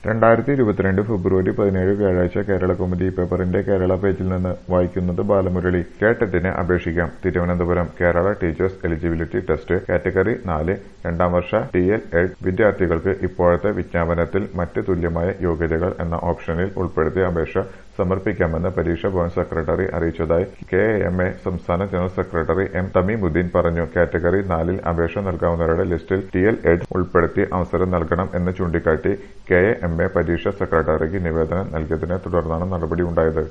രണ്ടായിരത്തി ഇരുപത്തിരണ്ട് ഫെബ്രുവരി പതിനേഴ് വ്യാഴാഴ്ച കേരളകൗമുദി പേപ്പറിന്റെ കേരള പേജിൽ നിന്ന് വായിക്കുന്നത് ബാലമുരളി കേട്ടറ്റിന് അപേക്ഷിക്കാം Thiruvananthapuram Kerala teachers eligibility test category നാല് രണ്ടാം വർഷ ടി എൽ എഡ് വിദ്യാർത്ഥികൾക്ക് ഇപ്പോഴത്തെ വിജ്ഞാപനത്തിൽ മറ്റ് തുല്യമായ യോഗ്യതകൾ എന്ന ഓപ്ഷനിൽ ഉൾപ്പെടുത്തി അപേക്ഷ സമർപ്പിക്കാമെന്ന് പരീക്ഷാ ഭവൻ സെക്രട്ടറി അറിയിച്ചതായി കെ എം എ സംസ്ഥാന ജനറൽ സെക്രട്ടറി എം തമീമുദ്ദീൻ പറഞ്ഞു കാറ്റഗറി നാലിൽ അപേക്ഷ നൽകാവുന്നവരുടെ ലിസ്റ്റിൽ ടി എൽ എഡ് ഉൾപ്പെടുത്തി അവസരം നൽകണം എന്ന് ചൂണ്ടിക്കാട്ടി കെ എം എ പരീക്ഷാ സെക്രട്ടറിക്ക് നിവേദനം നൽകിയതിനെ തുടർന്നാണ് നടപടിയുണ്ടായത്